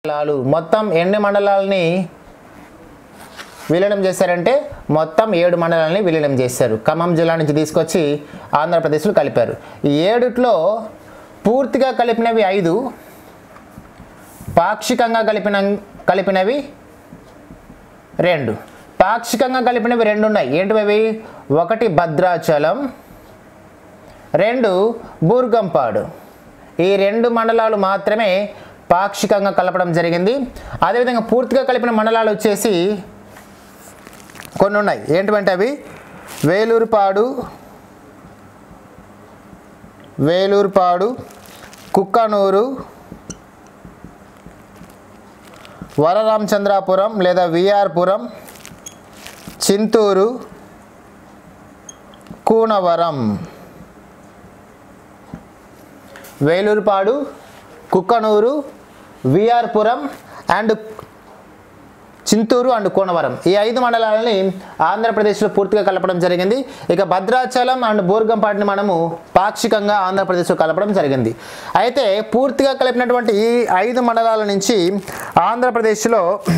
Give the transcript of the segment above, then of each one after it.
మండలాలు మొత్తం ఎన్ని మండలాలని విలీనం చేశారంటే మొత్తం ఏడు మండలాలని విలీనం చేశారు ఖమ్మం జిల్లా నుంచి తీసుకొచ్చి ఆంధ్రప్రదేశ్లో కలిపారు ఈ ఏడుట్లో పూర్తిగా కలిపినవి ఐదు పాక్షికంగా కలిపిన కలిపినవి రెండు పాక్షికంగా కలిపినవి రెండు ఉన్నాయి ఏంటివి అవి ఒకటి భద్రాచలం రెండు బూర్గంపాడు ఈ రెండు మండలాలు మాత్రమే పాక్షికంగా కలపడం జరిగింది అదేవిధంగా పూర్తిగా కలిపిన మండలాలు వచ్చేసి కొన్ని ఉన్నాయి ఏంటంటే అవి వేలూరుపాడు వేలూరుపాడు కుక్కనూరు వరరామచంద్రాపురం లేదా విఆర్పురం చింతూరు కూనవరం వేలూరుపాడు కుక్కనూరు విఆర్పురం అండ్ చింతూరు అండ్ కోనవరం ఈ ఐదు మండలాలని ఆంధ్రప్రదేశ్లో పూర్తిగా కలపడం జరిగింది ఇక భద్రాచలం అండ్ బోర్గంపాటిని మనము పాక్షికంగా ఆంధ్రప్రదేశ్లో కలపడం జరిగింది అయితే పూర్తిగా కలిపినటువంటి ఈ ఐదు మండలాల నుంచి ఆంధ్రప్రదేశ్లో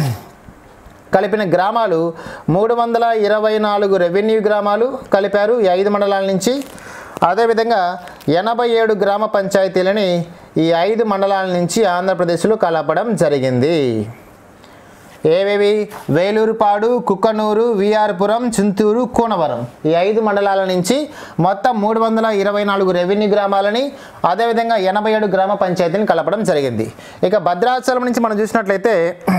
కలిపిన గ్రామాలు మూడు వందల ఇరవై నాలుగు రెవెన్యూ గ్రామాలు కలిపారు ఈ ఐదు మండలాల నుంచి అదేవిధంగా ఎనభై ఏడు గ్రామ పంచాయతీలని ఈ ఐదు మండలాల నుంచి ఆంధ్రప్రదేశ్లో కలపడం జరిగింది ఏవేవి వేలూరుపాడు కుక్కనూరు విఆర్పురం చింతూరు కోనవరం ఈ ఐదు మండలాల నుంచి మొత్తం మూడు వందల ఇరవై నాలుగు రెవెన్యూ గ్రామాలని అదేవిధంగా ఎనభై ఏడు గ్రామ పంచాయతీని కలపడం జరిగింది ఇక భద్రాచలం నుంచి మనం చూసినట్లయితే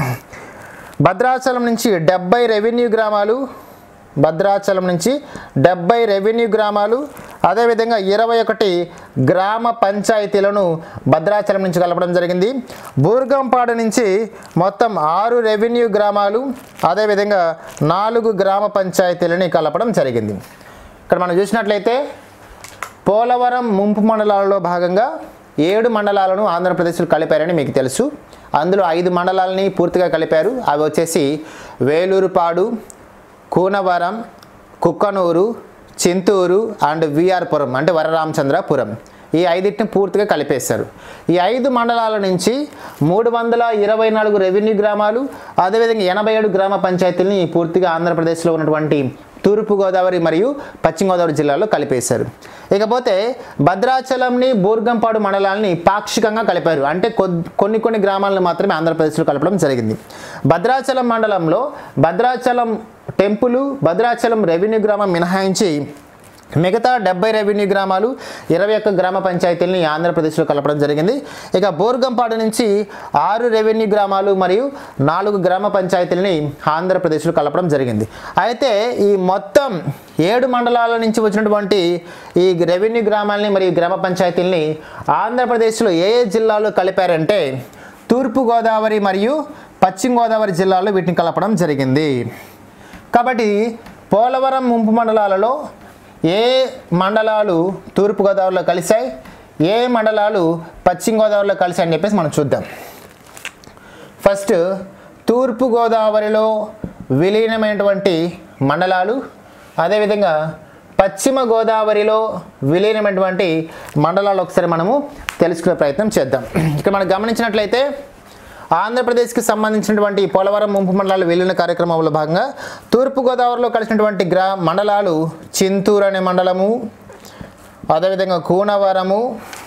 భద్రాచలం నుంచి డెబ్బై రెవెన్యూ గ్రామాలు భద్రాచలం నుంచి డెబ్బై రెవెన్యూ గ్రామాలు అదేవిధంగా ఇరవై ఒకటి గ్రామ పంచాయతీలను భద్రాచలం నుంచి కలపడం జరిగింది బూర్గంపాడు నుంచి మొత్తం ఆరు రెవెన్యూ గ్రామాలు అదేవిధంగా నాలుగు గ్రామ పంచాయతీలని కలపడం జరిగింది ఇక్కడ మనం చూసినట్లయితే పోలవరం ముంపు మండలాలలో భాగంగా ఏడు మండలాలను ఆంధ్రప్రదేశ్లో కలిపారని మీకు తెలుసు అందులో ఐదు మండలాలని పూర్తిగా కలిపారు అవి వచ్చేసి వేలూరుపాడు కూనవరం కుక్కనూరు చింతూరు అండ్ విఆర్పురం అంటే వరరామచంద్రపురం ఈ ఐదింటిని పూర్తిగా కలిపేశారు ఈ ఐదు మండలాల నుంచి మూడు వందల ఇరవై నాలుగు రెవెన్యూ గ్రామాలు అదేవిధంగా ఎనభై ఏడు గ్రామ పంచాయతీలని పూర్తిగా ఆంధ్రప్రదేశ్లో ఉన్నటువంటి తూర్పుగోదావరి మరియు పశ్చిమ గోదావరి జిల్లాలో కలిపేశారు ఇకపోతే భద్రాచలంని బూర్గంపాడు మండలాలని పాక్షికంగా కలిపారు అంటే కొద్- కొన్ని కొన్ని గ్రామాలను మాత్రమే ఆంధ్రప్రదేశ్లో కలపడం జరిగింది భద్రాచలం మండలంలో భద్రాచలం టెంపుల్ భద్రాచలం రెవెన్యూ గ్రామం మినహాయించి మిగతా డెబ్బై రెవెన్యూ గ్రామాలు ఇరవై ఒక్క గ్రామ పంచాయతీలని ఆంధ్రప్రదేశ్లో కలపడం జరిగింది ఇక బోర్గంపాడు నుంచి ఆరు రెవెన్యూ గ్రామాలు మరియు నాలుగు గ్రామ పంచాయతీలని ఆంధ్రప్రదేశ్లో కలపడం జరిగింది అయితే ఈ మొత్తం ఏడు మండలాల నుంచి వచ్చినటువంటి ఈ రెవెన్యూ గ్రామాలని మరియు గ్రామ పంచాయతీలని ఆంధ్రప్రదేశ్లో ఏ ఏ జిల్లాలో కలిపారంటే తూర్పుగోదావరి మరియు పశ్చిమ గోదావరి జిల్లాలో వీటిని కలపడం జరిగింది కాబట్టి పోలవరం ముంపు మండలాలలో ఏ మండలాలు తూర్పుగోదావరిలో కలిశాయి ఏ మండలాలు పశ్చిమ గోదావరిలో కలిశాయి అని చెప్పేసి మనం చూద్దాం ఫస్ట్ తూర్పుగోదావరిలో విలీనమైనటువంటి మండలాలు అదేవిధంగా పశ్చిమ గోదావరిలో విలీనమైనటువంటి మండలాలు ఒకసారి మనము తెలుసుకునే ప్రయత్నం చేద్దాం ఇక్కడ మనం గమనించినట్లయితే ఆంధ్రప్రదేశ్కి సంబంధించినటువంటి పోలవరం ముంపు మండలాలు విలీన కార్యక్రమంలో భాగంగా తూర్పుగోదావరిలో కలిసినటువంటి గ్రా మండలాలు చింతూరు అనే మండలము అదేవిధంగా కూనవరము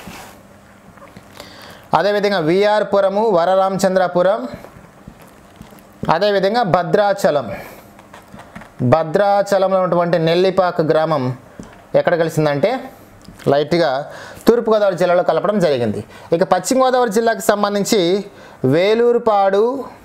అదేవిధంగా విఆర్పురము వరరామచంద్రపురం అదేవిధంగా భద్రాచలం భద్రాచలంలో ఉన్నటువంటి నెల్లిపాక గ్రామం ఎక్కడ కలిసిందంటే లైట్గా తూర్పుగోదావరి జిల్లాలో కలపడం జరిగింది ఇక పశ్చిమ గోదావరి జిల్లాకి సంబంధించి వేలూరుపాడు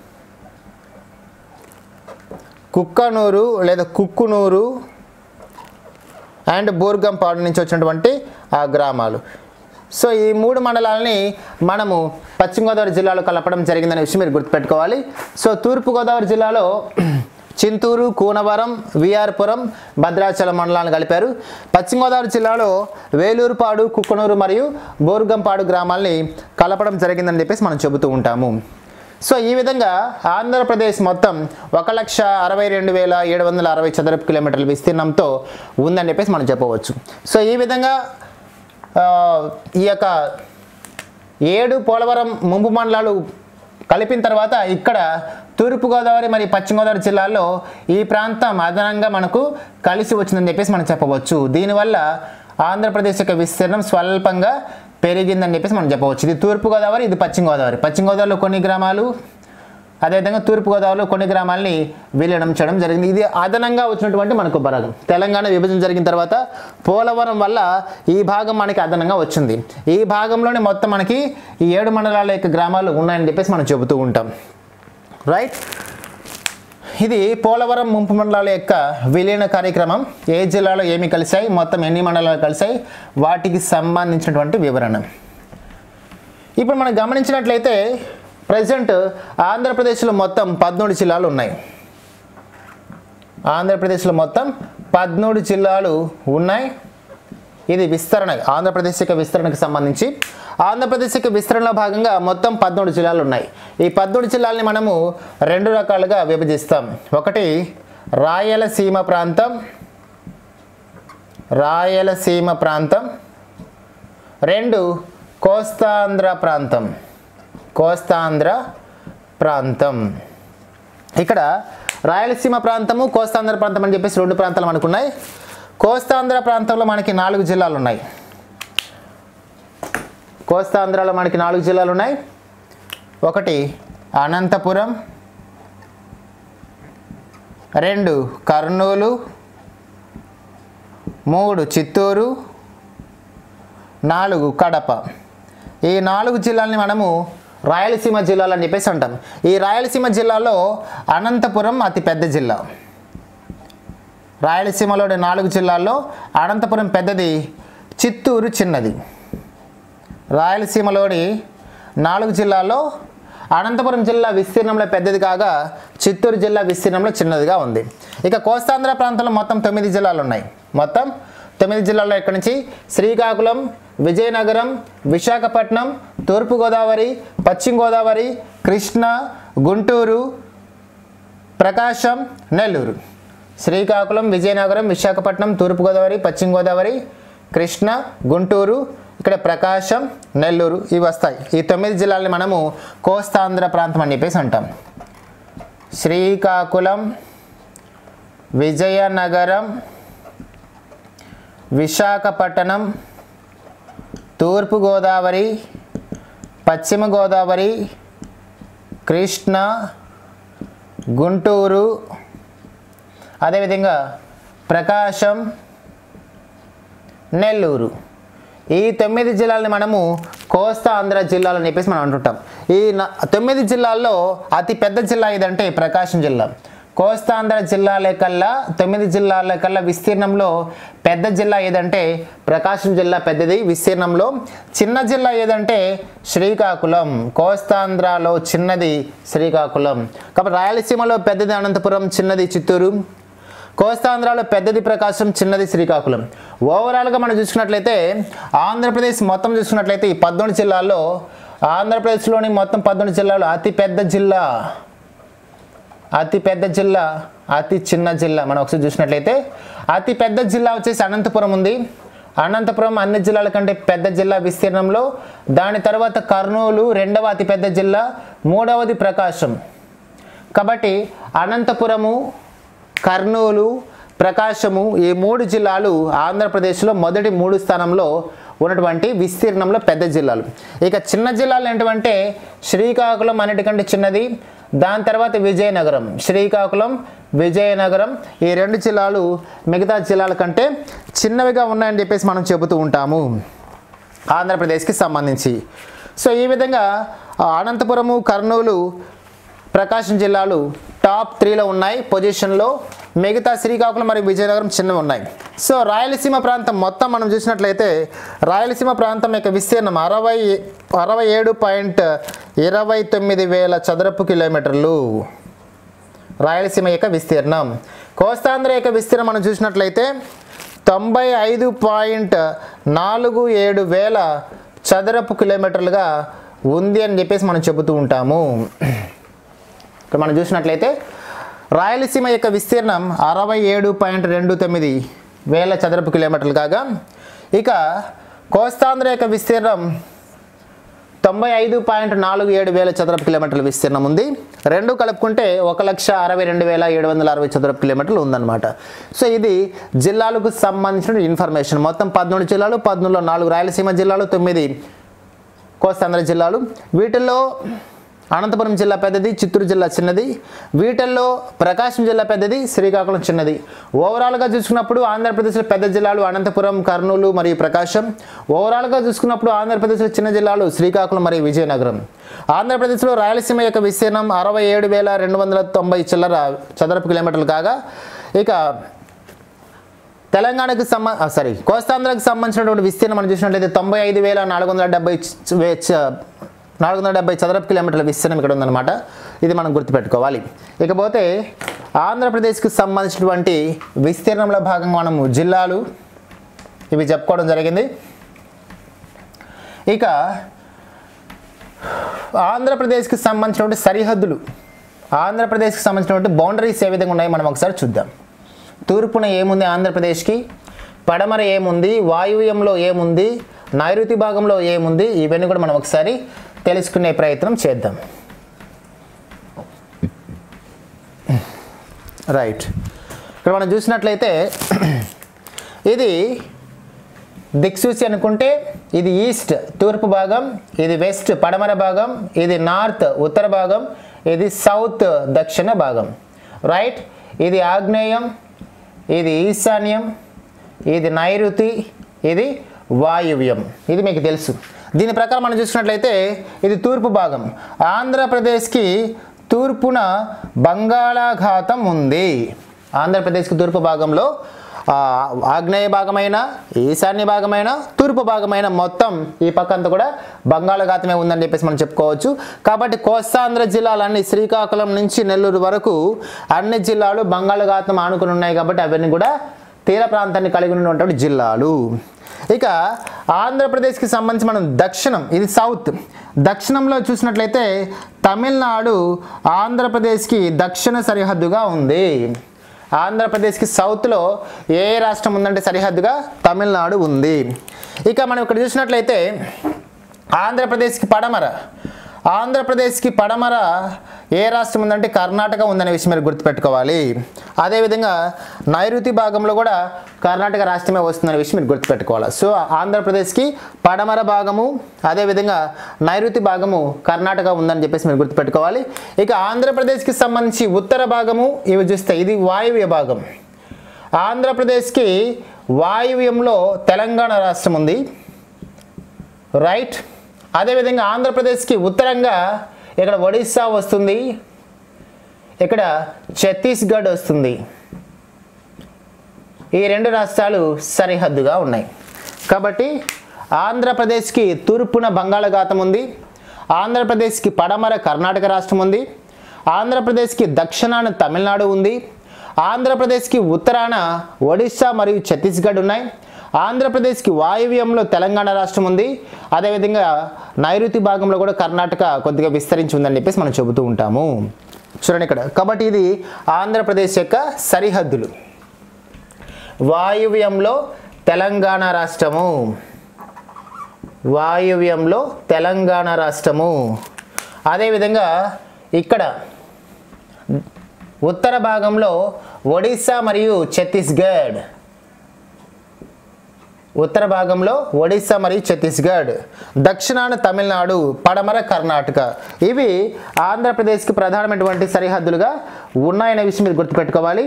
కుక్కనూరు లేదా కుక్కునూరు అండ్ బూర్గంపాడు నుంచి వచ్చినటువంటి ఆ గ్రామాలు సో ఈ మూడు మండలాలని మనము పశ్చిమ గోదావరి జిల్లాలో కలపడం జరిగిందనే విషయం మీరు గుర్తుపెట్టుకోవాలి సో తూర్పుగోదావరి జిల్లాలో చింతూరు కూనవరం విఆర్పురం భద్రాచలం మండలాలను కలిపారు పశ్చిమ గోదావరి జిల్లాలో వేలూరుపాడు కుక్కనూరు మరియు బోర్గంపాడు గ్రామాల్ని కలపడం జరిగిందని చెప్పేసి మనం చెబుతూ ఉంటాము సో ఈ విధంగా ఆంధ్రప్రదేశ్ మొత్తం ఒక లక్ష అరవై రెండు వేల ఏడు వందల అరవై చదరపు కిలోమీటర్ల విస్తీర్ణంతో ఉందని చెప్పేసి మనం చెప్పవచ్చు సో ఈ విధంగా ఆ, ఈ యొక్క ఏడు పోలవరం ముంపు మండలాలు కలిపిన తర్వాత ఇక్కడ తూర్పుగోదావరి మరియు పశ్చిమ గోదావరి జిల్లాల్లో ఈ ప్రాంతం అదనంగా మనకు కలిసి వచ్చిందని చెప్పేసి మనం చెప్పవచ్చు దీనివల్ల ఆంధ్రప్రదేశ్ యొక్క విస్తీర్ణం స్వల్పంగా పెరిగిందని చెప్పేసి మనం చెప్పవచ్చు ఇది తూర్పుగోదావరి ఇది పశ్చిమ గోదావరి పశ్చిమ గోదావరిలో కొన్ని గ్రామాలు అదేవిధంగా తూర్పుగోదావరిలో కొన్ని గ్రామాలని విలీనం చేయడం జరిగింది ఇది అదనంగా వచ్చినటువంటి మనకు భాగం తెలంగాణ విభజన జరిగిన తర్వాత పోలవరం వల్ల ఈ భాగం మనకి అదనంగా వచ్చింది ఈ భాగంలోనే మొత్తం మనకి ఈ ఏడు మండలాల యొక్క గ్రామాలు ఉన్నాయని చెప్పేసి మనం చెబుతూ ఉంటాం రైట్ ఇది పోలవరం ముంపు మండలాల యొక్క విలీన కార్యక్రమం ఏ జిల్లాలో ఏమి కలిశాయి మొత్తం ఎన్ని మండలాలు కలిశాయి వాటికి సంబంధించినటువంటి వివరణ ఇప్పుడు మనం గమనించినట్లయితే ప్రజెంట్ ఆంధ్రప్రదేశ్లో మొత్తం పద్మూడు జిల్లాలు ఉన్నాయి ఆంధ్రప్రదేశ్లో మొత్తం పద్మూడు జిల్లాలు ఉన్నాయి ఇది విస్తరణ ఆంధ్రప్రదేశ్ యొక్క విస్తరణకు సంబంధించి ఆంధ్రప్రదేశ్ యొక్క విస్తరణలో భాగంగా మొత్తం పద్మూడు జిల్లాలు ఉన్నాయి ఈ పద్మూడు జిల్లాలని మనము రెండు రకాలుగా విభజిస్తాం ఒకటి రాయలసీమ ప్రాంతం రాయలసీమ ప్రాంతం రెండు కోస్తాంధ్ర ప్రాంతం కోస్తాంధ్ర ప్రాంతం ఇక్కడ రాయలసీమ ప్రాంతము కోస్తాంధ్ర ప్రాంతం అని చెప్పేసి రెండు ప్రాంతాలు మనకు ఉన్నాయి కోస్తాంధ్ర ప్రాంతంలో మనకి నాలుగు జిల్లాలు ఉన్నాయి కోస్తాంధ్రలో మనకి నాలుగు జిల్లాలు ఉన్నాయి ఒకటి అనంతపురం రెండు కర్నూలు మూడు చిత్తూరు నాలుగు కడప ఈ నాలుగు జిల్లాల్ని మనము రాయలసీమ జిల్లాలు అని చెప్పేసి అంటాం ఈ రాయలసీమ జిల్లాలో అనంతపురం అతి పెద్ద జిల్లా రాయలసీమలోని నాలుగు జిల్లాల్లో అనంతపురం పెద్దది చిత్తూరు చిన్నది రాయలసీమలోని నాలుగు జిల్లాల్లో అనంతపురం జిల్లా విస్తీర్ణంలో పెద్దది కాగా చిత్తూరు జిల్లా విస్తీర్ణంలో చిన్నదిగా ఉంది ఇక కోస్తాంధ్ర ప్రాంతంలో మొత్తం తొమ్మిది జిల్లాలు ఉన్నాయి మొత్తం తొమ్మిది జిల్లాల్లో ఇక్కడి నుంచి శ్రీకాకుళం విజయనగరం విశాఖపట్నం తూర్పుగోదావరి పశ్చిమ గోదావరి కృష్ణా గుంటూరు ప్రకాశం నెల్లూరు శ్రీకాకుళం విజయనగరం విశాఖపట్నం తూర్పుగోదావరి పశ్చిమ గోదావరి కృష్ణ గుంటూరు ఇక్కడ ప్రకాశం నెల్లూరు ఇవి వస్తాయి ఈ తొమ్మిది జిల్లాలని మనము కోస్తాంధ్ర ప్రాంతం అని చెప్పేసి అంటాం శ్రీకాకుళం విజయనగరం విశాఖపట్నం తూర్పుగోదావరి పశ్చిమ గోదావరి కృష్ణా గుంటూరు అదేవిధంగా ప్రకాశం నెల్లూరు ఈ తొమ్మిది జిల్లాలని మనము కోస్తా ఆంధ్ర జిల్లాలు అని చెప్పేసి మనం అంటుంటాం ఈ న- తొమ్మిది జిల్లాల్లో అతి పెద్ద జిల్లా ఏదంటే ప్రకాశం జిల్లా కోస్తాంధ్ర జిల్లాల కల్లా తొమ్మిది జిల్లాల కల్లా విస్తీర్ణంలో పెద్ద జిల్లా ఏదంటే ప్రకాశం జిల్లా పెద్దది విస్తీర్ణంలో చిన్న జిల్లా ఏదంటే శ్రీకాకుళం కోస్తాంధ్రలో చిన్నది శ్రీకాకుళం కాబట్టి రాయలసీమలో పెద్దది అనంతపురం చిన్నది చిత్తూరు కోస్తాంధ్రాలో పెద్దది ప్రకాశం చిన్నది శ్రీకాకుళం ఓవరాల్గా మనం చూసుకున్నట్లయితే ఆంధ్రప్రదేశ్ మొత్తం చూసుకున్నట్లయితే ఈ పద్మూడు జిల్లాల్లో ఆంధ్రప్రదేశ్లోని మొత్తం పద్మూడు జిల్లాలో అతి పెద్ద జిల్లా అతి పెద్ద జిల్లా అతి చిన్న జిల్లా మనం ఒకసారి చూసినట్లయితే అతి పెద్ద జిల్లా వచ్చేసి అనంతపురం ఉంది అనంతపురం అన్ని జిల్లాల కంటే పెద్ద జిల్లా విస్తీర్ణంలో దాని తర్వాత కర్నూలు రెండవ అతి పెద్ద జిల్లా మూడవది ప్రకాశం కాబట్టి అనంతపురము కర్నూలు ప్రకాశము ఈ మూడు జిల్లాలు ఆంధ్రప్రదేశ్లో మొదటి మూడు స్థానంలో ఉన్నటువంటి విస్తీర్ణంలో పెద్ద జిల్లాలు ఇక చిన్న జిల్లాలు ఏంటంటే శ్రీకాకుళం అన్నిటికంటే చిన్నది దాని తర్వాత విజయనగరం శ్రీకాకుళం విజయనగరం ఈ రెండు జిల్లాలు మిగతా జిల్లాల కంటే చిన్నవిగా ఉన్నాయని చెప్పేసి మనం చెబుతూ ఉంటాము ఆంధ్రప్రదేశ్కి సంబంధించి సో ఈ విధంగా ఆ, అనంతపురము కర్నూలు ప్రకాశం జిల్లాలు టాప్ త్రీలో ఉన్నాయి పొజిషన్లో మిగతా శ్రీకాకుళం మరియు విజయనగరం చిన్నవి ఉన్నాయి సో రాయలసీమ ప్రాంతం మొత్తం మనం చూసినట్లయితే రాయలసీమ ప్రాంతం యొక్క విస్తీర్ణం అరవై అరవై ఏడు పాయింట్ ఇరవై తొమ్మిది వేల చదరపు కిలోమీటర్లు రాయలసీమ యొక్క విస్తీర్ణం కోస్తాంధ్ర యొక్క విస్తీర్ణం మనం చూసినట్లయితే తొంభై ఐదు పాయింట్ నాలుగు ఏడు వేల చదరపు కిలోమీటర్లుగా ఉంది అని చెప్పేసి మనం చెబుతూ ఉంటాము ఇక్కడ మనం చూసినట్లయితే రాయలసీమ యొక్క విస్తీర్ణం అరవై ఏడు పాయింట్ రెండు తొమ్మిది వేల చదరపు కిలోమీటర్లు కాగా ఇక కోస్తాంధ్ర యొక్క విస్తీర్ణం తొంభై ఐదు పాయింట్ నాలుగు ఏడు వేల చదరపు కిలోమీటర్ల విస్తీర్ణం ఉంది రెండు కలుపుకుంటే ఒక లక్ష అరవై రెండు వేల ఏడు వందల అరవై చదరపు కిలోమీటర్లు ఉందన్నమాట సో ఇది జిల్లాలకు సంబంధించిన ఇన్ఫర్మేషన్ మొత్తం పదమూడు జిల్లాలు పదమూడులో నాలుగు రాయలసీమ జిల్లాలు తొమ్మిది కోస్తాంధ్ర జిల్లాలు వీటిల్లో అనంతపురం జిల్లా పెద్దది చిత్తూరు జిల్లా చిన్నది వీటిల్లో ప్రకాశం జిల్లా పెద్దది శ్రీకాకుళం చిన్నది ఓవరాల్గా చూసుకున్నప్పుడు ఆంధ్రప్రదేశ్లో పెద్ద జిల్లాలు అనంతపురం కర్నూలు మరియు ప్రకాశం ఓవరాల్గా చూసుకున్నప్పుడు ఆంధ్రప్రదేశ్లో చిన్న జిల్లాలు శ్రీకాకుళం మరియు విజయనగరం ఆంధ్రప్రదేశ్లో రాయలసీమ యొక్క విస్తీర్ణం అరవై ఏడు వేల రెండు వందల తొంభై చిల్లర చదరపు కిలోమీటర్లు కాగా ఇక తెలంగాణకు సంబ సారీ కోస్తాంధ్రకు సంబంధించినటువంటి విస్తీర్ణం మనం చూసినట్లయితే తొంభై ఐదు వేల నాలుగు వందల డెబ్బై చ- వే- చ- నాలుగు వందల డెబ్బై చదరపు కిలోమీటర్ల విస్తీర్ణం ఇక్కడ ఉందన్నమాట ఇది మనం గుర్తుపెట్టుకోవాలి ఇకపోతే ఆంధ్రప్రదేశ్కి సంబంధించినటువంటి విస్తీర్ణంలో భాగంగా మనము జిల్లాలు ఇవి చెప్పుకోవడం జరిగింది ఇక ఆంధ్రప్రదేశ్కి సంబంధించినటువంటి సరిహద్దులు ఆంధ్రప్రదేశ్కి సంబంధించినటువంటి బౌండరీస్ ఏ విధంగా ఉన్నాయి మనం ఒకసారి చూద్దాం తూర్పున ఏముంది ఆంధ్రప్రదేశ్కి పడమర ఏముంది వాయువ్యంలో ఏముంది నైరుతి భాగంలో ఏముంది ఇవన్నీ కూడా మనం ఒకసారి తెలుసుకునే ప్రయత్నం చేద్దాం రైట్ ఇక్కడ మనం చూసినట్లయితే ఇది దిక్సూచి అనుకుంటే ఇది ఈస్ట్ తూర్పు భాగం ఇది వెస్ట్ పడమర భాగం ఇది నార్త్ ఉత్తర భాగం ఇది సౌత్ దక్షిణ భాగం రైట్ ఇది ఆగ్నేయం ఇది ఈశాన్యం ఇది నైరుతి ఇది వాయువ్యం ఇది మీకు తెలుసు దీని ప్రకారం మనం చూసుకున్నట్లయితే ఇది తూర్పు భాగం ఆంధ్రప్రదేశ్కి తూర్పున బంగాళాఘాతం ఉంది ఆంధ్రప్రదేశ్కి తూర్పు భాగంలో ఆ, ఆగ్నేయ భాగమైన ఈశాన్య భాగమైన తూర్పు భాగమైన మొత్తం ఈ పక్క అంతా కూడా బంగాళాఘాతమే ఉందని చెప్పేసి మనం చెప్పుకోవచ్చు కాబట్టి కోస్తాంధ్ర జిల్లాలన్నీ శ్రీకాకుళం నుంచి నెల్లూరు వరకు అన్ని జిల్లాలు బంగాళాఘాతం ఆనుకుని ఉన్నాయి కాబట్టి అవన్నీ కూడా తీర ప్రాంతాన్ని కలిగి ఉన్నటువంటి జిల్లాలు ఇక ఆంధ్రప్రదేశ్కి సంబంధించి మనం దక్షిణం ఇది సౌత్ దక్షిణంలో చూసినట్లయితే తమిళనాడు ఆంధ్రప్రదేశ్కి దక్షిణ సరిహద్దుగా ఉంది ఆంధ్రప్రదేశ్కి సౌత్లో ఏ రాష్ట్రం ఉందంటే సరిహద్దుగా తమిళనాడు ఉంది ఇక మనం ఇక్కడ చూసినట్లయితే ఆంధ్రప్రదేశ్కి పడమర ఆంధ్రప్రదేశ్కి పడమర ఏ రాష్ట్రం ఉందంటే కర్ణాటక ఉందనే విషయం మీరు గుర్తుపెట్టుకోవాలి అదేవిధంగా నైరుతి భాగంలో కూడా కర్ణాటక రాష్ట్రమే వస్తుందనే విషయం మీరు గుర్తుపెట్టుకోవాలి సో ఆంధ్రప్రదేశ్కి పడమర భాగము అదేవిధంగా నైరుతి భాగము కర్ణాటక ఉందని చెప్పేసి మీరు గుర్తుపెట్టుకోవాలి ఇక ఆంధ్రప్రదేశ్కి సంబంధించి ఉత్తర భాగము ఇవి చూస్తే ఇది వాయువ్య భాగం ఆంధ్రప్రదేశ్కి వాయువ్యంలో తెలంగాణ రాష్ట్రం ఉంది రైట్ అదేవిధంగా ఆంధ్రప్రదేశ్కి ఉత్తరంగా ఇక్కడ ఒడిస్సా వస్తుంది ఇక్కడ ఛత్తీస్గఢ్ వస్తుంది ఈ రెండు రాష్ట్రాలు సరిహద్దుగా ఉన్నాయి కాబట్టి ఆంధ్రప్రదేశ్కి తూర్పున బంగాళాఖాతం ఉంది ఆంధ్రప్రదేశ్కి పడమర కర్ణాటక రాష్ట్రం ఉంది ఆంధ్రప్రదేశ్కి దక్షిణాన తమిళనాడు ఉంది ఆంధ్రప్రదేశ్కి ఉత్తరాన ఒడిస్సా మరియు ఛత్తీస్గఢ్ ఉన్నాయి ఆంధ్రప్రదేశ్కి వాయువ్యంలో తెలంగాణ రాష్ట్రం ఉంది అదేవిధంగా నైరుతి భాగంలో కూడా కర్ణాటక కొద్దిగా విస్తరించి ఉందని చెప్పేసి మనం చెబుతూ ఉంటాము చూడండి ఇక్కడ కాబట్టి ఇది ఆంధ్రప్రదేశ్ యొక్క సరిహద్దులు వాయువ్యంలో తెలంగాణ రాష్ట్రము వాయువ్యంలో తెలంగాణ రాష్ట్రము అదేవిధంగా ఇక్కడ ఉత్తర భాగంలో ఒడిస్సా మరియు ఛత్తీస్గఢ్ ఉత్తర భాగంలో ఒడిస్సా మరియు ఛత్తీస్గఢ్ దక్షిణాన తమిళనాడు పడమర కర్ణాటక ఇవి ఆంధ్రప్రదేశ్కి ప్రధానమైనటువంటి సరిహద్దులుగా ఉన్నాయనే విషయం మీరు గుర్తుపెట్టుకోవాలి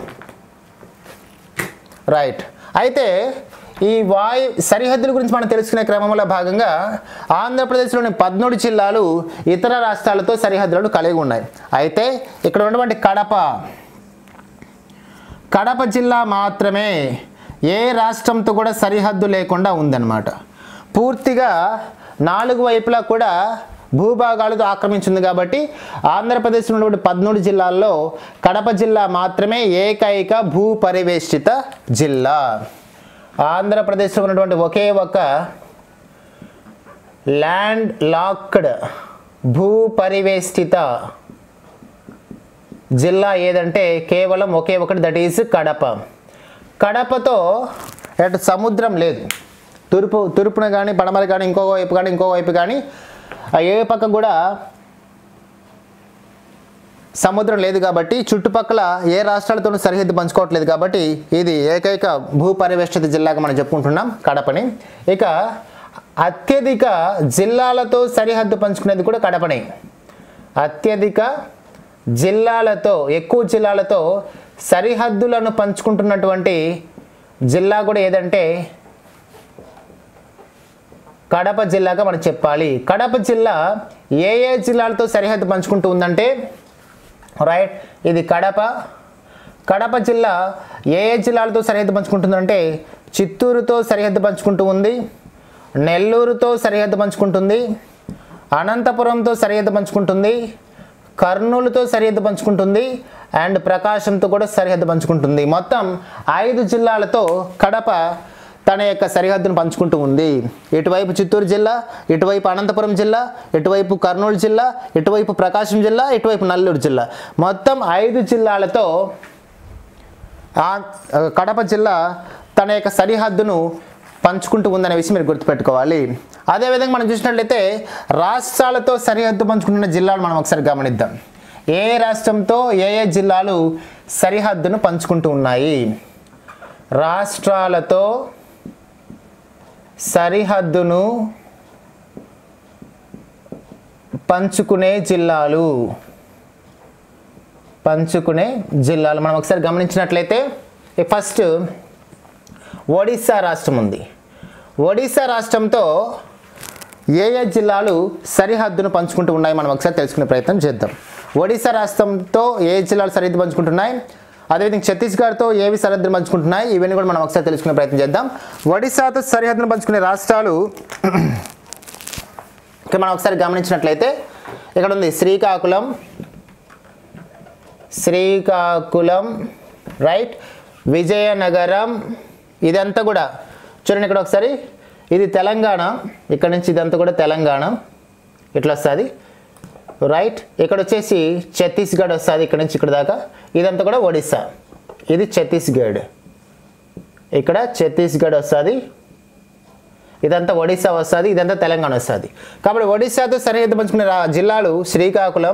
రైట్ అయితే ఈ వాయు సరిహద్దుల గురించి మనం తెలుసుకునే క్రమంలో భాగంగా ఆంధ్రప్రదేశ్లోని పద్మూడు జిల్లాలు ఇతర రాష్ట్రాలతో సరిహద్దులను కలిగి ఉన్నాయి అయితే ఇక్కడ ఉన్నటువంటి కడప కడప జిల్లా మాత్రమే ఏ రాష్ట్రంతో కూడా సరిహద్దు లేకుండా ఉందన్నమాట పూర్తిగా నాలుగు వైపులా కూడా భూభాగాలతో ఆక్రమించింది కాబట్టి ఆంధ్రప్రదేశ్లో ఉన్నటువంటి పద్మూడు జిల్లాల్లో కడప జిల్లా మాత్రమే ఏకైక భూ పరివేష్టిత జిల్లా ఆంధ్రప్రదేశ్లో ఉన్నటువంటి ఒకే ఒక ల్యాండ్ లాక్డ్ భూ పరివేష్టిత జిల్లా ఏదంటే కేవలం ఒకే ఒకటి దట్ ఈజ్ కడప కడపతో అటు సముద్రం లేదు తూర్పు తూర్పున కానీ పడమర కానీ ఇంకో వైపు కానీ ఇంకో వైపు కానీ ఆ ఏ పక్క కూడా సముద్రం లేదు కాబట్టి చుట్టుపక్కల ఏ రాష్ట్రాలతోనూ సరిహద్దు పంచుకోవట్లేదు కాబట్టి ఇది ఏకైక భూ పరివేష్టిత జిల్లాగా మనం చెప్పుకుంటున్నాం కడపని ఇక అత్యధిక జిల్లాలతో సరిహద్దు పంచుకునేది కూడా కడపనే అత్యధిక జిల్లాలతో ఎక్కువ జిల్లాలతో సరిహద్దులను పంచుకుంటున్నటువంటి జిల్లా కూడా ఏదంటే కడప జిల్లాగా మనం చెప్పాలి కడప జిల్లా ఏ ఏ జిల్లాలతో సరిహద్దు పంచుకుంటూ ఉందంటే రైట్ ఇది కడప కడప జిల్లా ఏ ఏ జిల్లాలతో సరిహద్దు పంచుకుంటుందంటే చిత్తూరుతో సరిహద్దు పంచుకుంటూ ఉంది నెల్లూరుతో సరిహద్దు పంచుకుంటుంది అనంతపురంతో సరిహద్దు పంచుకుంటుంది కర్నూలుతో సరిహద్దు పంచుకుంటుంది అండ్ ప్రకాశంతో కూడా సరిహద్దు పంచుకుంటుంది మొత్తం ఐదు జిల్లాలతో కడప తన యొక్క సరిహద్దును పంచుకుంటూ ఉంది ఇటువైపు చిత్తూరు జిల్లా ఇటువైపు అనంతపురం జిల్లా ఇటువైపు కర్నూలు జిల్లా ఇటువైపు ప్రకాశం జిల్లా ఇటువైపు నల్లూరు జిల్లా మొత్తం ఐదు జిల్లాలతో ఆ కడప జిల్లా తన యొక్క సరిహద్దును పంచుకుంటూ ఉందనే విషయం మీరు గుర్తుపెట్టుకోవాలి అదేవిధంగా మనం చూసినట్లయితే రాష్ట్రాలతో సరిహద్దు పంచుకుంటున్న జిల్లాలు మనం ఒకసారి గమనిద్దాం ఏ రాష్ట్రంతో ఏ ఏ జిల్లాలు సరిహద్దును పంచుకుంటూ ఉన్నాయి రాష్ట్రాలతో సరిహద్దును పంచుకునే జిల్లాలు పంచుకునే జిల్లాలు మనం ఒకసారి గమనించినట్లయితే ఈ ఫస్ట్ ఒడిస్సా రాష్ట్రం ఉంది ఒడిస్సా రాష్ట్రంతో ఏ ఏ జిల్లాలు సరిహద్దును పంచుకుంటూ ఉన్నాయి మనం ఒకసారి తెలుసుకునే ప్రయత్నం చేద్దాం ఒడిశా రాష్ట్రంతో ఏ జిల్లాలు సరిహద్దు పంచుకుంటున్నాయి అదేవిధంగా ఛత్తీస్గఢ్తో ఏవి సరిహద్దును పంచుకుంటున్నాయి ఇవన్నీ కూడా మనం ఒకసారి తెలుసుకునే ప్రయత్నం చేద్దాం ఒడిశాతో సరిహద్దును పంచుకునే రాష్ట్రాలు ఇక్కడ మనం ఒకసారి గమనించినట్లయితే ఇక్కడ ఉంది శ్రీకాకుళం శ్రీకాకుళం రైట్ విజయనగరం ఇదంతా కూడా చూడండి ఇక్కడ ఒకసారి ఇది తెలంగాణ ఇక్కడ నుంచి ఇదంతా కూడా తెలంగాణ ఇట్లా వస్తుంది రైట్ ఇక్కడ వచ్చేసి ఛత్తీస్గఢ్ వస్తుంది ఇక్కడ నుంచి ఇక్కడ దాకా ఇదంతా కూడా ఒడిస్సా ఇది ఛత్తీస్గఢ్ ఇక్కడ ఛత్తీస్గఢ్ వస్తుంది ఇదంతా ఒడిస్సా వస్తుంది ఇదంతా తెలంగాణ వస్తుంది కాబట్టి ఒడిస్సాతో సరిహద్దు పంచుకునే రా- జిల్లాలు శ్రీకాకుళం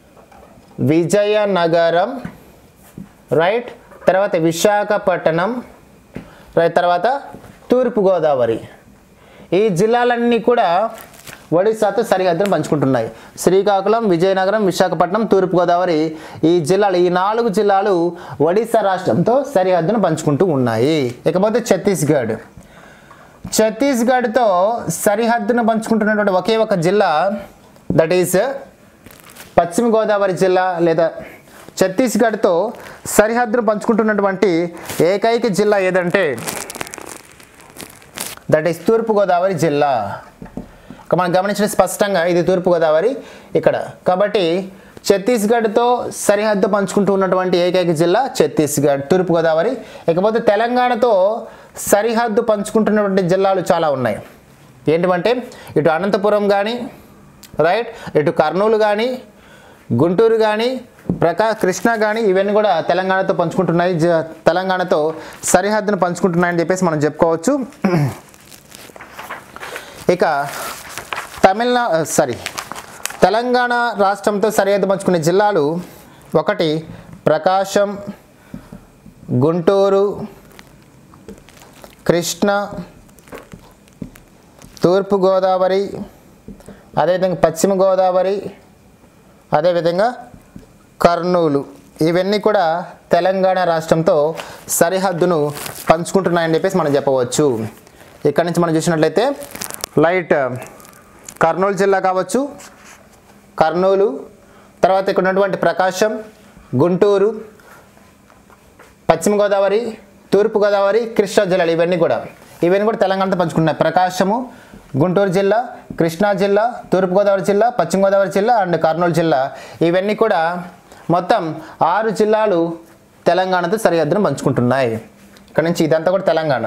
విజయనగరం రైట్ తర్వాత విశాఖపట్నం రైట్ తర్వాత తూర్పుగోదావరి ఈ జిల్లాలన్నీ కూడా ఒడిశాతో సరిహద్దును పంచుకుంటున్నాయి శ్రీకాకుళం విజయనగరం విశాఖపట్నం తూర్పుగోదావరి ఈ జిల్లాలు ఈ నాలుగు జిల్లాలు ఒడిశా రాష్ట్రంతో సరిహద్దును పంచుకుంటూ ఉన్నాయి ఇకపోతే ఛత్తీస్గఢ్ ఛత్తీస్గఢ్తో సరిహద్దును పంచుకుంటున్నటువంటి ఒకే ఒక జిల్లా దట్ ఈస్ పశ్చిమ గోదావరి జిల్లా లేదా ఛత్తీస్గఢ్తో సరిహద్దును పంచుకుంటున్నటువంటి ఏకైక జిల్లా ఏదంటే దట్ ఈస్ తూర్పుగోదావరి జిల్లా ఇక మనం గమనించిన స్పష్టంగా ఇది తూర్పుగోదావరి ఇక్కడ కాబట్టి ఛత్తీస్గఢ్తో సరిహద్దు పంచుకుంటూ ఉన్నటువంటి ఏకైక జిల్లా ఛత్తీస్గఢ్ తూర్పుగోదావరి ఇకపోతే తెలంగాణతో సరిహద్దు పంచుకుంటున్నటువంటి జిల్లాలు చాలా ఉన్నాయి ఏంటంటే ఇటు అనంతపురం కానీ రైట్ ఇటు కర్నూలు కానీ గుంటూరు కానీ ప్రకా కృష్ణ కానీ ఇవన్నీ కూడా తెలంగాణతో పంచుకుంటున్నాయి జ- తెలంగాణతో సరిహద్దును పంచుకుంటున్నాయని చెప్పేసి మనం చెప్పుకోవచ్చు ఇక తమిళనా సారీ తెలంగాణ రాష్ట్రంతో సరిహద్దు పంచుకునే జిల్లాలు ఒకటి ప్రకాశం గుంటూరు కృష్ణ తూర్పుగోదావరి అదేవిధంగా పశ్చిమ గోదావరి అదేవిధంగా కర్నూలు ఇవన్నీ కూడా తెలంగాణ రాష్ట్రంతో సరిహద్దును పంచుకుంటున్నాయని చెప్పేసి మనం చెప్పవచ్చు ఇక్కడ నుంచి మనం చూసినట్లయితే లైట్ కర్నూలు జిల్లా కావచ్చు కర్నూలు తర్వాత ఇక్కడ ఉన్నటువంటి ప్రకాశం గుంటూరు పశ్చిమ గోదావరి తూర్పు గోదావరి కృష్ణా జిల్లాలు ఇవన్నీ కూడా ఇవన్నీ కూడా తెలంగాణతో పంచుకుంటున్నాయి ప్రకాశము గుంటూరు జిల్లా కృష్ణా జిల్లా తూర్పుగోదావరి జిల్లా పశ్చిమ గోదావరి జిల్లా అండ్ కర్నూలు జిల్లా ఇవన్నీ కూడా మొత్తం ఆరు జిల్లాలు తెలంగాణతో సరిహద్దును పంచుకుంటున్నాయి ఇక్కడ నుంచి ఇదంతా కూడా తెలంగాణ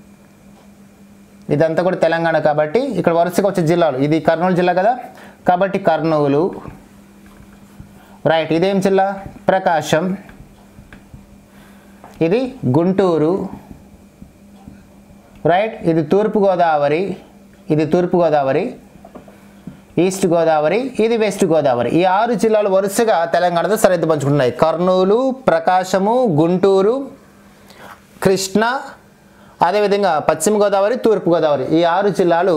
ఇదంతా కూడా తెలంగాణ కాబట్టి ఇక్కడ వరుసగా వచ్చే జిల్లాలు ఇది కర్నూలు జిల్లా కదా కాబట్టి కర్నూలు రైట్ ఇదేం జిల్లా ప్రకాశం ఇది గుంటూరు రైట్ ఇది తూర్పుగోదావరి ఇది తూర్పుగోదావరి ఈస్ట్ గోదావరి ఇది వెస్ట్ గోదావరి ఈ ఆరు జిల్లాలు వరుసగా తెలంగాణతో సరిహద్దు పంచుకుంటున్నాయి కర్నూలు ప్రకాశము గుంటూరు కృష్ణ అదేవిధంగా పశ్చిమ గోదావరి తూర్పు గోదావరి ఈ ఆరు జిల్లాలు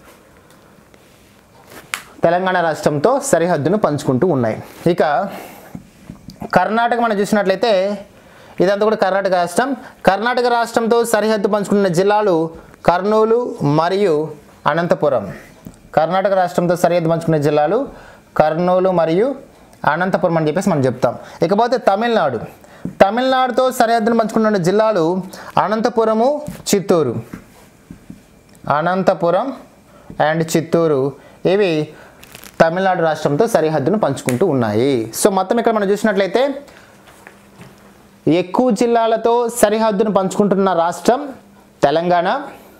తెలంగాణ రాష్ట్రంతో సరిహద్దును పంచుకుంటూ ఉన్నాయి ఇక కర్ణాటక మనం చూసినట్లయితే ఇదంతా కూడా కర్ణాటక రాష్ట్రం కర్ణాటక రాష్ట్రంతో సరిహద్దు పంచుకున్న జిల్లాలు కర్నూలు మరియు అనంతపురం కర్ణాటక రాష్ట్రంతో సరిహద్దు పంచుకునే జిల్లాలు కర్నూలు మరియు అనంతపురం అని చెప్పేసి మనం చెప్తాం ఇకపోతే తమిళనాడు తమిళనాడుతో సరిహద్దును పంచుకున్న జిల్లాలు అనంతపురము చిత్తూరు అనంతపురం అండ్ చిత్తూరు ఇవి తమిళనాడు రాష్ట్రంతో సరిహద్దును పంచుకుంటూ ఉన్నాయి సో మొత్తం ఇక్కడ మనం చూసినట్లయితే ఎక్కువ జిల్లాలతో సరిహద్దును పంచుకుంటున్న రాష్ట్రం తెలంగాణ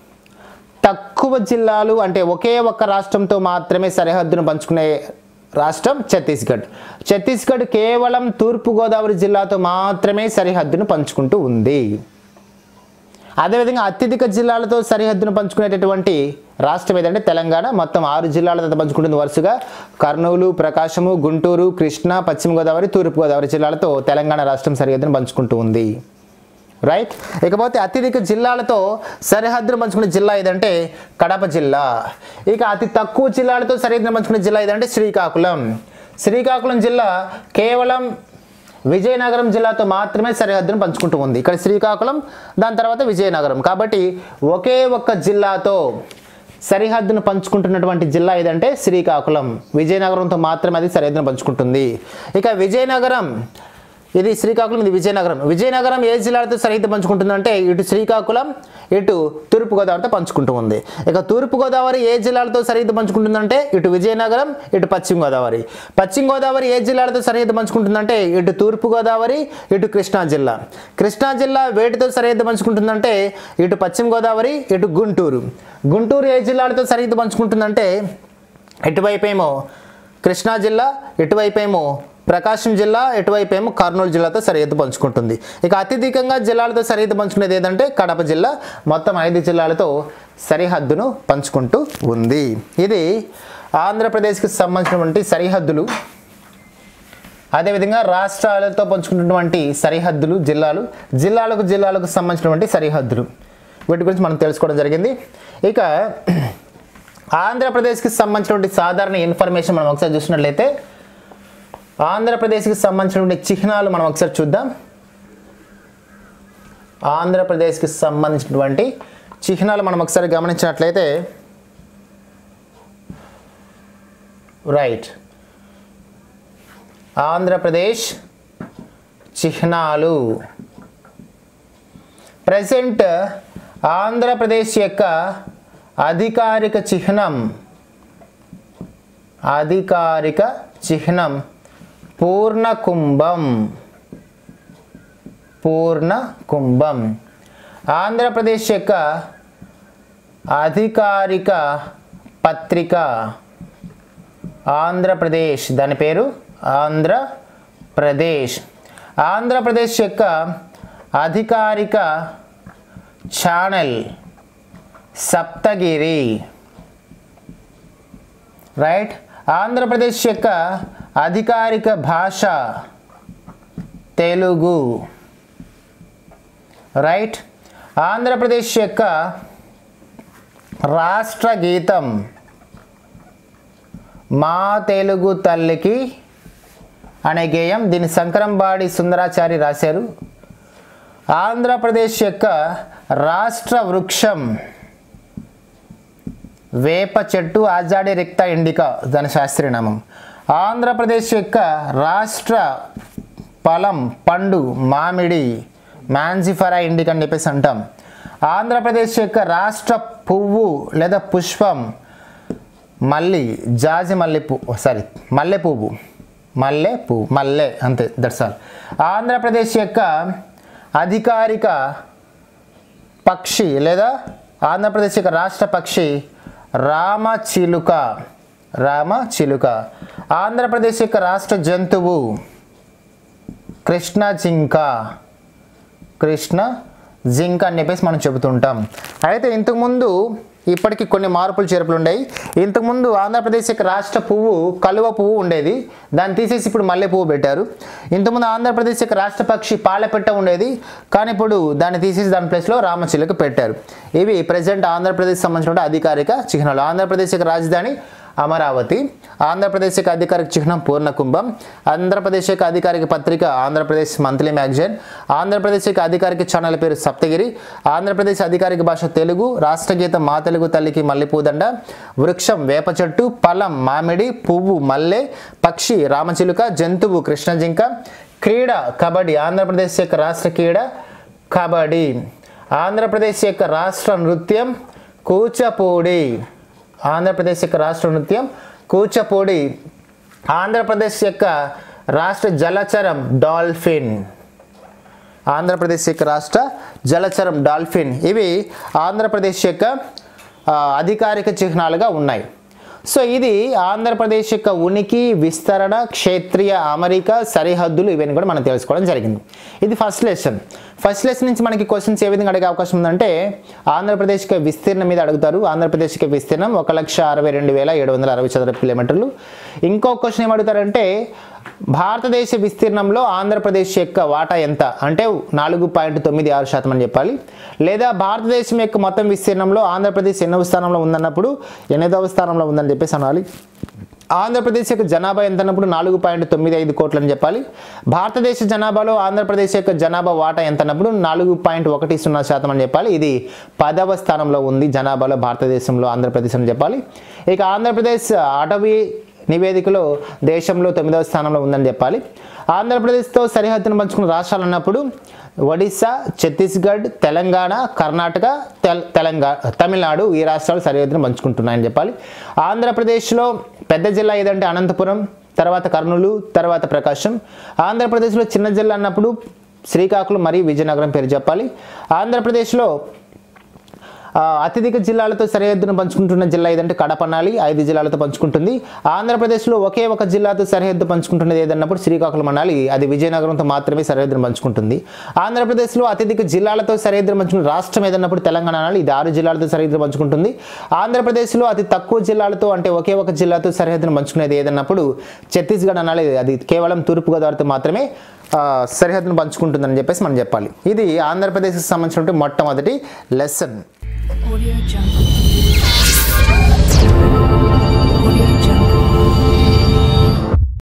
తక్కువ జిల్లాలు అంటే ఒకే ఒక్క రాష్ట్రంతో మాత్రమే సరిహద్దును పంచుకునే రాష్ట్రం ఛత్తీస్గఢ్ ఛత్తీస్గఢ్ కేవలం తూర్పుగోదావరి జిల్లాతో మాత్రమే సరిహద్దును పంచుకుంటూ ఉంది అదేవిధంగా అత్యధిక జిల్లాలతో సరిహద్దును పంచుకునేటటువంటి రాష్ట్రం ఏదంటే తెలంగాణ మొత్తం ఆరు జిల్లాలతో పంచుకుంటుంది వరుసగా కర్నూలు ప్రకాశము గుంటూరు కృష్ణా పశ్చిమ గోదావరి తూర్పు గోదావరి జిల్లాలతో తెలంగాణ రాష్ట్రం సరిహద్దును పంచుకుంటూ ఉంది రైట్ ఇకపోతే అత్యధిక జిల్లాలతో సరిహద్దును పంచుకునే జిల్లా ఏదంటే కడప జిల్లా ఇక అతి తక్కువ జిల్లాలతో సరిహద్దును పంచుకునే జిల్లా ఏదంటే శ్రీకాకుళం శ్రీకాకుళం జిల్లా కేవలం విజయనగరం జిల్లాతో మాత్రమే సరిహద్దును పంచుకుంటూ ఉంది ఇక్కడ శ్రీకాకుళం దాని తర్వాత విజయనగరం కాబట్టి ఒకే ఒక్క జిల్లాతో సరిహద్దును పంచుకుంటున్నటువంటి జిల్లా ఏదంటే శ్రీకాకుళం విజయనగరంతో మాత్రమే అది సరిహద్దును పంచుకుంటుంది ఇక విజయనగరం ఇది శ్రీకాకుళం ఇది విజయనగరం విజయనగరం ఏ జిల్లాలతో సరిహద్దు పంచుకుంటుందంటే ఇటు శ్రీకాకుళం ఇటు తూర్పు గోదావరితో పంచుకుంటూ ఉంది ఇక తూర్పు గోదావరి ఏ జిల్లాలతో సరిహద్దు పంచుకుంటుందంటే ఇటు విజయనగరం ఇటు పశ్చిమ గోదావరి పశ్చిమ గోదావరి ఏ జిల్లాలతో సరిహద్దు పంచుకుంటుందంటే ఇటు తూర్పు గోదావరి ఇటు కృష్ణా జిల్లా కృష్ణా జిల్లా వేటితో సరిహద్దు పంచుకుంటుందంటే ఇటు పశ్చిమ గోదావరి ఇటు గుంటూరు గుంటూరు ఏ జిల్లాలతో సరిహద్దు పంచుకుంటుందంటే ఇటువైపేమో కృష్ణా జిల్లా ఇటువైపేమో ప్రకాశం జిల్లా ఇటువైపేమో కర్నూలు జిల్లాతో సరిహద్దు పంచుకుంటుంది ఇక అత్యధికంగా జిల్లాలతో సరిహద్దు పంచుకునేది ఏదంటే కడప జిల్లా మొత్తం ఐదు జిల్లాలతో సరిహద్దును పంచుకుంటూ ఉంది ఇది ఆంధ్రప్రదేశ్కి సంబంధించినటువంటి సరిహద్దులు అదేవిధంగా రాష్ట్రాలతో పంచుకున్నటువంటి సరిహద్దులు జిల్లాలు జిల్లాలకు జిల్లాలకు సంబంధించినటువంటి సరిహద్దులు వీటి గురించి మనం తెలుసుకోవడం జరిగింది ఇక ఆంధ్రప్రదేశ్కి సంబంధించినటువంటి సాధారణ ఇన్ఫర్మేషన్ మనం ఒకసారి చూసినట్లయితే ఆంధ్రప్రదేశ్కి సంబంధించినటువంటి చిహ్నాలు మనం ఒకసారి చూద్దాం ఆంధ్రప్రదేశ్కి సంబంధించినటువంటి చిహ్నాలు మనం ఒకసారి గమనించినట్లయితే రైట్ ఆంధ్రప్రదేశ్ చిహ్నాలు ప్రజెంట్ ఆంధ్రప్రదేశ్ యొక్క అధికారిక చిహ్నం అధికారిక చిహ్నం పూర్ణ కుంభం పూర్ణ కుంభం ఆంధ్రప్రదేశ్ యొక్క అధికారిక పత్రిక ఆంధ్రప్రదేశ్ దాని పేరు ఆంధ్రప్రదేశ్ ఆంధ్రప్రదేశ్ యొక్క అధికారిక ఛానల్ సప్తగిరి రైట్ ఆంధ్రప్రదేశ్ యొక్క అధికారిక భాష తెలుగు రైట్ ఆంధ్రప్రదేశ్ యొక్క రాష్ట్ర గీతం మా తెలుగు తల్లికి అనే గేయం దీన్ని శంకరంబాడి సుందరాచారి రాశారు ఆంధ్రప్రదేశ్ యొక్క రాష్ట్ర వృక్షం వేప చెట్టు ఆజాడి రిక్త ఇండికా దాని శాస్త్రీయ నామం ఆంధ్రప్రదేశ్ యొక్క రాష్ట్ర ఫలం పండు మామిడి మ్యాన్జిఫరా ఇండికా అని చెప్పేసి అంటాం ఆంధ్రప్రదేశ్ యొక్క రాష్ట్ర పువ్వు లేదా పుష్పం మల్లి జాజి మల్లె పువ్వు సారీ మల్లె పువ్వు మల్లె పువ్వు మల్లె అంతే దట్స్ ఆల్ ఆంధ్రప్రదేశ్ యొక్క అధికారిక పక్షి లేదా ఆంధ్రప్రదేశ్ యొక్క రాష్ట్ర పక్షి రామ చిలుక రామ చిలుక ఆంధ్రప్రదేశ్ యొక్క రాష్ట్ర జంతువు కృష్ణ జింక కృష్ణ జింక అని చెప్పేసి మనం చెబుతుంటాం అయితే ఇంతకుముందు ఇప్పటికీ కొన్ని మార్పులు చేర్పులు ఉన్నాయి ఇంతకుముందు ఆంధ్రప్రదేశ్ యొక్క రాష్ట్ర పువ్వు కలువ పువ్వు ఉండేది దాన్ని తీసేసి ఇప్పుడు మల్లె పువ్వు పెట్టారు ఇంతకుముందు ఆంధ్రప్రదేశ్ యొక్క రాష్ట్ర పక్షి పాలపెట్ట ఉండేది కానీ ఇప్పుడు దాన్ని తీసేసి దాని ప్లేస్లో రామచిలుక పెట్టారు ఇవి ప్రజెంట్ ఆంధ్రప్రదేశ్ సంబంధించిన అధికారిక చిహ్నాలు ఆంధ్రప్రదేశ్ యొక్క రాజధాని అమరావతి ఆంధ్రప్రదేశ్ యొక్క అధికారిక చిహ్నం పూర్ణకుంభం ఆంధ్రప్రదేశ్ యొక్క అధికారిక పత్రిక ఆంధ్రప్రదేశ్ మంత్లీ మ్యాగజైన్ ఆంధ్రప్రదేశ్ యొక్క అధికారిక ఛానల్ పేరు సప్తగిరి ఆంధ్రప్రదేశ్ అధికారిక భాష తెలుగు రాష్ట్ర గీతం మా తెలుగు తల్లికి మల్లెపూదండ వృక్షం వేప చెట్టు ఫలం మామిడి పువ్వు మల్లె పక్షి రామచిలుక జంతువు కృష్ణ జింక క్రీడ కబడ్డీ ఆంధ్రప్రదేశ్ యొక్క రాష్ట్ర క్రీడ కబడ్డీ ఆంధ్రప్రదేశ్ యొక్క రాష్ట్ర నృత్యం కూచపూడి ఆంధ్రప్రదేశ్ యొక్క రాష్ట్ర నృత్యం కూచపూడి ఆంధ్రప్రదేశ్ యొక్క రాష్ట్ర జలచరం డాల్ఫిన్ ఆంధ్రప్రదేశ్ యొక్క రాష్ట్ర జలచరం డాల్ఫిన్ ఇవి ఆంధ్రప్రదేశ్ యొక్క ఆ, అధికారిక చిహ్నాలుగా ఉన్నాయి సో ఇది ఆంధ్రప్రదేశ్ యొక్క ఉనికి విస్తరణ క్షేత్రీయ అమరిక సరిహద్దులు ఇవన్నీ కూడా మనం తెలుసుకోవడం జరిగింది ఇది ఫస్ట్ లెసన్ ఫస్ట్ లెసన్ నుంచి మనకి క్వశ్చన్స్ ఏ విధంగా అడిగే అవకాశం ఉందంటే ఆంధ్రప్రదేశ్ యొక్క విస్తీర్ణం మీద అడుగుతారు ఆంధ్రప్రదేశ్ యొక్క విస్తీర్ణం ఒక లక్ష అరవై రెండు వేల ఏడు వందల అరవై చదరపు కిలోమీటర్లు ఇంకో క్వశ్చన్ ఏం అడుగుతారంటే భారతదేశ విస్తీర్ణంలో ఆంధ్రప్రదేశ్ యొక్క వాటా ఎంత అంటే నాలుగు పాయింట్ తొమ్మిది ఆరు శాతం అని చెప్పాలి లేదా భారతదేశం యొక్క మొత్తం విస్తీర్ణంలో ఆంధ్రప్రదేశ్ ఎన్నవ స్థానంలో ఉందన్నప్పుడు ఎనిమిదవ స్థానంలో ఉందని చెప్పేసి అనాలి ఆంధ్రప్రదేశ్ యొక్క జనాభా ఎంత అన్నప్పుడు నాలుగు పాయింట్ తొమ్మిది ఐదు కోట్లు అని చెప్పాలి భారతదేశ జనాభాలో ఆంధ్రప్రదేశ్ యొక్క జనాభా వాటా ఎంత అన్నప్పుడు నాలుగు పాయింట్ ఒకటి సున్నా శాతం అని చెప్పాలి ఇది పదవ స్థానంలో ఉంది జనాభాలో భారతదేశంలో ఆంధ్రప్రదేశ్ అని చెప్పాలి ఇక ఆంధ్రప్రదేశ్ అటవీ నివేదికలో దేశంలో తొమ్మిదవ స్థానంలో ఉందని చెప్పాలి ఆంధ్రప్రదేశ్తో సరిహద్దును పంచుకున్న రాష్ట్రాలు అన్నప్పుడు ఒడిశా ఛత్తీస్గఢ్ తెలంగాణ కర్ణాటక తెల్ తెలంగాణ తమిళనాడు ఈ రాష్ట్రాలు సరిహద్దును పంచుకుంటున్నాయని చెప్పాలి ఆంధ్రప్రదేశ్లో పెద్ద జిల్లా ఏదంటే అనంతపురం తర్వాత కర్నూలు తర్వాత ప్రకాశం ఆంధ్రప్రదేశ్లో చిన్న జిల్లా అన్నప్పుడు శ్రీకాకుళం మరియు విజయనగరం పేరు చెప్పాలి ఆంధ్రప్రదేశ్లో ఆ, అత్యధిక జిల్లాలతో సరిహద్దును పంచుకుంటున్న జిల్లా ఏదంటే కడపనాలి ఐదు జిల్లాలతో పంచుకుంటుంది ఆంధ్రప్రదేశ్లో ఒకే ఒక జిల్లాతో సరిహద్దు పంచుకుంటున్నది ఏదన్నప్పుడు శ్రీకాకుళం అనాలి అది విజయనగరంతో మాత్రమే సరిహద్దును పంచుకుంటుంది ఆంధ్రప్రదేశ్లో అత్యధిక జిల్లాలతో సరిహద్దును పంచుకున్న రాష్ట్రం ఏదన్నప్పుడు తెలంగాణ అనాలి ఇది ఆరు జిల్లాలతో సరిహద్దు పంచుకుంటుంది ఆంధ్రప్రదేశ్లో అతి తక్కువ జిల్లాలతో అంటే ఒకే ఒక జిల్లాతో సరిహద్దును పంచుకునేది ఏదన్నప్పుడు ఛత్తీస్గఢ్ అనాలి అది కేవలం తూర్పుగోదావరితో మాత్రమే ఆ, సరిహద్దును పంచుకుంటుందని చెప్పేసి మనం చెప్పాలి ఇది ఆంధ్రప్రదేశ్కి సంబంధించినటువంటి మొట్టమొదటి లెసన్ Audio Jungle.